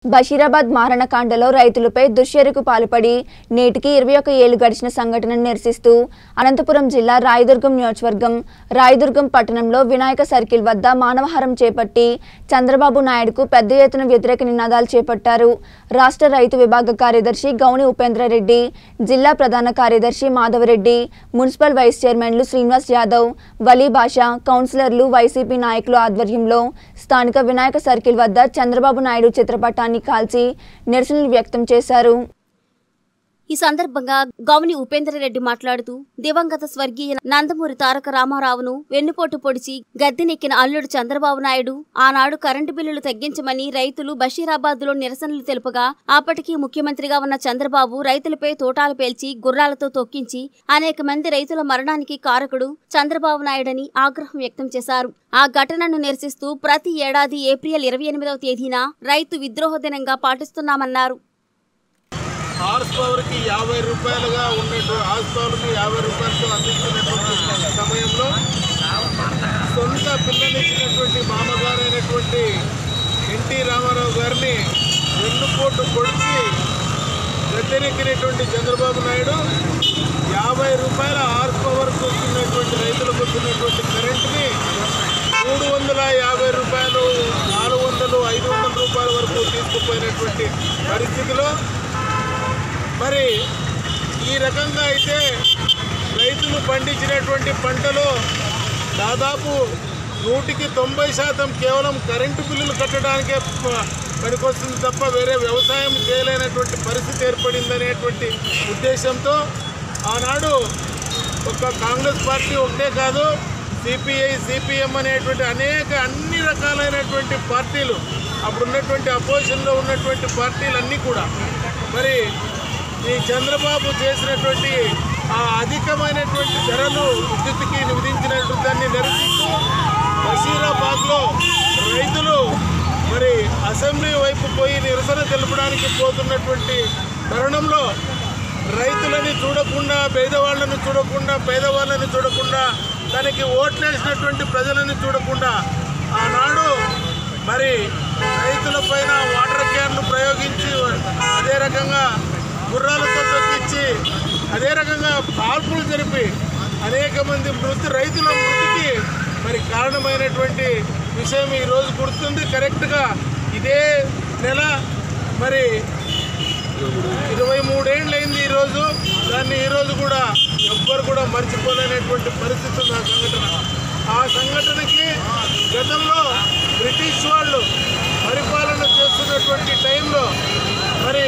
బషీరాబాద్ మారణకాండలో రైతులపై దుశ్చర్యకు పాల్పడి నేటికి ఇరవై ఒక్క ఏళ్లు గడిచిన సంఘటనను నిరసిస్తూ అనంతపురం జిల్లా రాయదుర్గం నియోజకవర్గం రాయదుర్గం పట్టణంలో వినాయక సర్కిల్ వద్ద మానవహారం చేపట్టి చంద్రబాబు నాయుడుకు పెద్ద ఎత్తున వ్యతిరేక నినాదాలు చేపట్టారు రాష్ట్ర రైతు విభాగ కార్యదర్శి గౌని ఉపేంద్రరెడ్డి జిల్లా ప్రధాన కార్యదర్శి మాధవరెడ్డి మున్సిపల్ వైస్ చైర్మన్లు శ్రీనివాస్ యాదవ్ వలీ భాష కౌన్సిలర్లు వైసీపీ నాయకులు ఆధ్వర్యంలో స్థానిక వినాయక సర్కిల్ వద్ద చంద్రబాబు నాయుడు చిత్రపటాన్ని కాల్చి నిరసనలు వ్యక్తం చేశారు ఈ సందర్భంగా గౌని ఉపేంద్రరెడ్డి మాట్లాడుతూ దివంగత స్వర్గీయ నందమూరి తారక రామారావును వెన్నుపోటు పొడిచి గద్దెనెక్కిన అల్లుడు చంద్రబాబు నాయుడు ఆనాడు కరెంటు బిల్లులు తగ్గించమని రైతులు బషీరాబాద్లో నిరసనలు తెలుపగా అప్పటికీ ముఖ్యమంత్రిగా ఉన్న చంద్రబాబు రైతులపై తోటాలు పేల్చి గుర్రాలతో తొక్కించి అనేక మంది రైతుల మరణానికి కారకుడు చంద్రబాబు నాయుడని ఆగ్రహం వ్యక్తం చేశారు ఆ ఘటనను నిరసిస్తూ ప్రతి ఏడాది ఏప్రిల్ ఇరవై ఎనిమిదవ తేదీన రైతు విద్రోహ దినంగా పాటిస్తున్నామన్నారు హార్స్ పవర్కి యాభై రూపాయలుగా ఉన్నట్టు హార్స్ పవర్కి యాభై రూపాయలతో అందిస్తున్నటువంటి సమయంలో సొంత పిల్లనిచ్చినటువంటి మామగారైనటువంటి ఎన్టీ రామారావు గారిని వెన్నుపోటు పొడిచి గద్దెనెక్కినటువంటి చంద్రబాబు నాయుడు యాభై రూపాయల హార్స్ పవర్కి వస్తున్నటువంటి రైతులకు వస్తున్నటువంటి కరెంటుని మూడు వందల యాభై రూపాయలు నాలుగు వందలు ఐదు వందల రూపాయల వరకు తీసుకుపోయినటువంటి పరిస్థితిలో మరి ఈ రకంగా అయితే రైతులు పండించినటువంటి పంటలో దాదాపు నూటికి తొంభై శాతం కేవలం కరెంటు బిల్లులు కట్టడానికే ప- పనికొస్తుంది తప్ప వేరే వ్యవసాయం చేయలేనటువంటి పరిస్థితి ఏర్పడిందనేటువంటి ఉద్దేశంతో ఆనాడు ఒక కాంగ్రెస్ పార్టీ ఒకటే కాదు సిపిఐ సిపిఎం అనేటువంటి అనేక అన్ని రకాలైనటువంటి పార్టీలు అప్పుడు ఉన్నటువంటి అపోజిషన్లో ఉన్నటువంటి పార్టీలన్నీ కూడా మరి ఈ చంద్రబాబు చేసినటువంటి ఆ అధికమైనటువంటి ధరలు విద్యుత్తుకి విధించినటువంటి దాన్ని నిరసిస్తూ బషీరాబాద్లో రైతులు మరి అసెంబ్లీ వైపు పోయి నిరసన తెలపడానికి పోతున్నటువంటి తరుణంలో రైతులని చూడకుండా పేదవాళ్ళని చూడకుండా పేదవాళ్ళని చూడకుండా తనకి ఓట్లేసినటువంటి ప్రజలని చూడకుండా ఆనాడు మరి రైతుల పైన వాటర్ క్యాన్లు ప్రయోగించి అదే రకంగా గుర్రాలతో తొక్కించి అదే రకంగా కాల్పులు జరిపి అనేక మంది మృతి రైతుల మృతికి మరి కారణమైనటువంటి విషయం ఈరోజు గుర్తుంది కరెక్ట్గా ఇదే నెల మరి ఇరవై మూడేళ్ళైంది ఈరోజు దాన్ని ఈరోజు కూడా ఎవ్వరు కూడా మర్చిపోలేనటువంటి పరిస్థితి ఉంది ఆ సంఘటన ఆ సంఘటనకి గతంలో బ్రిటిష్ వాళ్ళు పరిపాలన చేస్తున్నటువంటి టైంలో మరి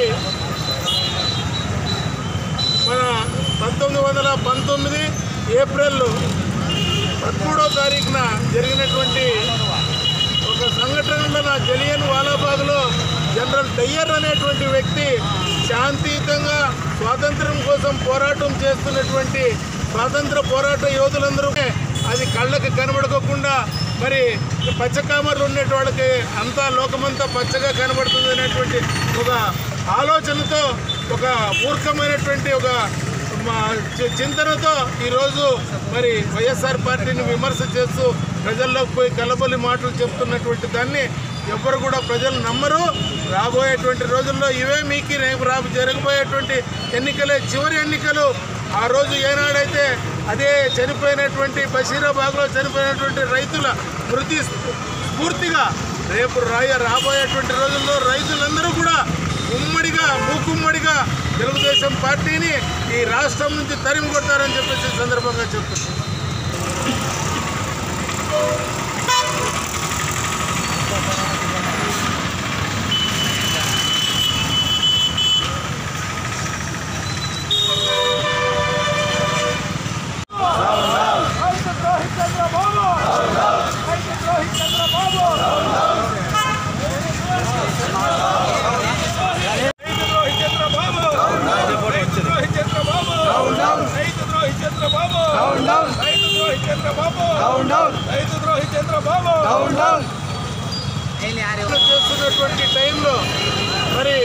మన పంతొమ్మిది వందల పంతొమ్మిది ఏప్రిల్ పదమూడో తారీఖున జరిగినటువంటి ఒక సంఘటనలో నా జలియన్ వాలాబాగ్లో జనరల్ డయ్యర్ అనేటువంటి వ్యక్తి శాంతియుతంగా స్వాతంత్రం కోసం పోరాటం చేస్తున్నటువంటి స్వాతంత్ర పోరాట యోధులందరూ అది కళ్ళకి కనబడకుండా మరి పచ్చకామర్లు ఉన్నటువంటి వాళ్ళకి అంతా లోకమంతా పచ్చగా కనబడుతుంది అనేటువంటి ఒక ఆలోచనతో ఒక మూర్ఖమైనటువంటి ఒక మా చి- చింతనతో ఈరోజు మరి వైఎస్ఆర్ పార్టీని విమర్శ చేస్తూ ప్రజల్లోకి పోయి కలబొల్లి మాటలు చెప్తున్నటువంటి దాన్ని ఎవ్వరు కూడా ప్రజలు నమ్మరు రాబోయేటువంటి రోజుల్లో ఇవే మీకు రేపు రాబో జరగబోయేటువంటి ఎన్నికలే చివరి ఎన్నికలు ఆ రోజు ఏనాడైతే అదే చనిపోయినటువంటి బషీరాబాగ్లో చనిపోయినటువంటి రైతుల మృతి స్ఫూర్తిగా రేపు రాయ రాబోయేటువంటి రోజుల్లో రైతులందరూ కూడా ఉమ్మడిగా మూకుమ్మడిగా తెలుగుదేశం పార్టీని ఈ రాష్ట్రం నుంచి తరిమి కొడతారని చెప్పేసి ఈ సందర్భంగా చెప్తున్నాను చేస్తున్నటువంటి టైంలో మరి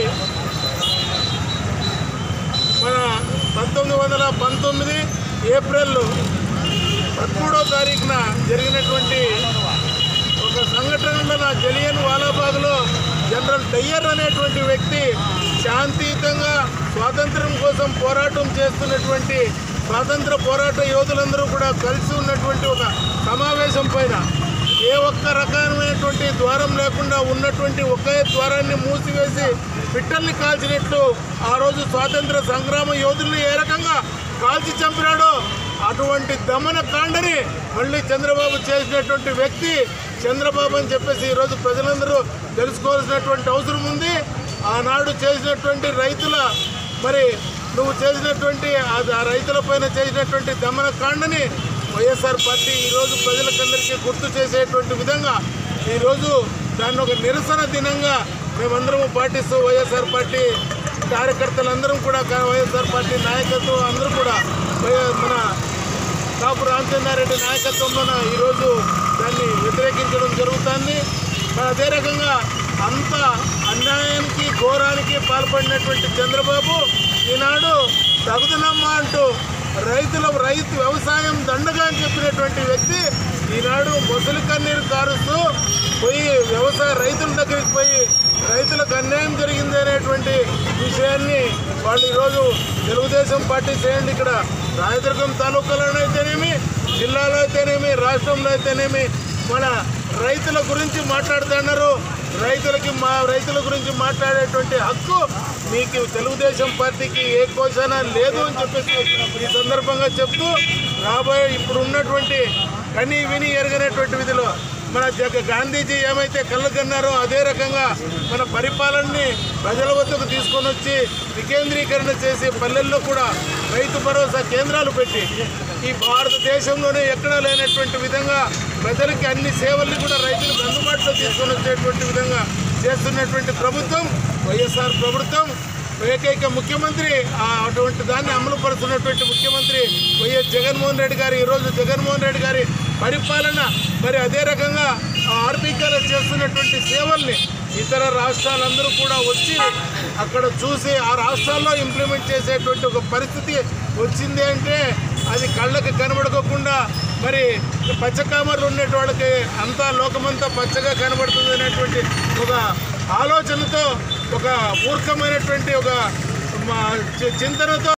మన పంతొమ్మిది వందల పంతొమ్మిది ఏప్రిల్ పదమూడో తారీఖున జరిగినటువంటి ఒక సంఘటనలో నా జలియన్ వాలాబాగ్లో జనరల్ డయ్యర్ అనేటువంటి వ్యక్తి శాంతియుతంగా స్వాతంత్రం కోసం పోరాటం చేస్తున్నటువంటి స్వాతంత్ర పోరాట యోధులందరూ కూడా కలిసి ఉన్నటువంటి ఒక సమావేశం పైన ఏ ఒక్క రకమైనటువంటి ద్వారం లేకుండా ఉన్నటువంటి ఒకే ద్వారాన్ని మూసివేసి పిట్టల్ని కాల్చినట్లు ఆ రోజు స్వాతంత్ర సంగ్రామ యోధుల్ని ఏ రకంగా కాల్చి చంపినాడో అటువంటి దమన కాండని మళ్ళీ చంద్రబాబు చేసినటువంటి వ్యక్తి చంద్రబాబు అని చెప్పేసి ఈరోజు ప్రజలందరూ తెలుసుకోవాల్సినటువంటి అవసరం ఉంది ఆనాడు చేసినటువంటి రైతుల మరి నువ్వు చేసినటువంటి ఆ- ఆ రైతుల పైన చేసినటువంటి దమన కాండని వైఎస్ఆర్ పార్టీ ఈరోజు ప్రజలకందరికీ గుర్తు చేసేటువంటి విధంగా ఈరోజు దాన్ని ఒక నిరసన దినంగా మేమందరము పాటిస్తూ వైఎస్ఆర్ పార్టీ కార్యకర్తలందరం కూడా కా- వైఎస్ఆర్ పార్టీ నాయకత్వం అందరూ కూడా వై- మన కాపు రామచంద్రారెడ్డి నాయకత్వంలోన ఈరోజు దాన్ని వ్యతిరేకించడం జరుగుతుంది మరి అదే రకంగా అంత అన్యాయానికి ఘోరానికి పాల్పడినటువంటి చంద్రబాబు ఈనాడు తగుదనమ్మా అంటూ రైతుల రైతు వ్యవసాయం దండగా అని చెప్పినటువంటి వ్యక్తి ఈనాడు మొసలి కన్నీరు కారుస్తూ పోయి వ్యవసాయ రైతుల దగ్గరికి పోయి రైతులకు అన్యాయం జరిగింది అనేటువంటి విషయాన్ని వాళ్ళు ఈరోజు తెలుగుదేశం పార్టీ చేయండి ఇక్కడ రాయదుర్గం తాలూకాలోనే అయితేనేమి జిల్లాలో అయితేనేమి రాష్ట్రంలో అయితేనేమి మన రైతుల గురించి మాట్లాడుతున్నారు రైతులకి మా రైతుల గురించి మాట్లాడేటువంటి హక్కు మీకు తెలుగుదేశం పార్టీకి ఏ కోశాన లేదు అని చెప్పేసి ఈ సందర్భంగా చెప్తూ రాబోయే ఇప్పుడు ఉన్నటువంటి కని విని ఎరగనటువంటి విధిలో మన జగ గాంధీజీ ఏమైతే కళ్ళు కన్నారో అదే రకంగా మన పరిపాలనని ప్రజల వద్దకు తీసుకొని వచ్చి వికేంద్రీకరణ చేసి పల్లెల్లో కూడా రైతు భరోసా కేంద్రాలు పెట్టి ఈ భారతదేశంలోనే ఎక్కడా లేనటువంటి విధంగా ప్రజలకి అన్ని సేవల్ని కూడా రైతులకు అందుబాటులో తీసుకొని వచ్చేటువంటి విధంగా చేస్తున్నటువంటి ప్రభుత్వం వైఎస్ఆర్ ప్రభుత్వం ఏకైక ముఖ్యమంత్రి ఆ అటువంటి దాన్ని అమలు పరుస్తున్నటువంటి ముఖ్యమంత్రి వైఎస్ జగన్మోహన్ రెడ్డి గారు ఈరోజు జగన్మోహన్ రెడ్డి గారి పరిపాలన మరి అదే రకంగా ఆర్బీకేలో చేస్తున్నటువంటి సేవల్ని ఇతర రాష్ట్రాలందరూ కూడా వచ్చి అక్కడ చూసి ఆ రాష్ట్రాల్లో ఇంప్లిమెంట్ చేసేటువంటి ఒక పరిస్థితి వచ్చింది అంటే అది కళ్ళకి కనబడకోకుండా మరి పచ్చకామర్లు ఉండేటి వాళ్ళకి అంతా లోకమంతా పచ్చగా కనబడుతుంది అనేటువంటి ఒక ఆలోచనతో ఒక మూర్ఖమైనటువంటి ఒక మా చి- చింతనతో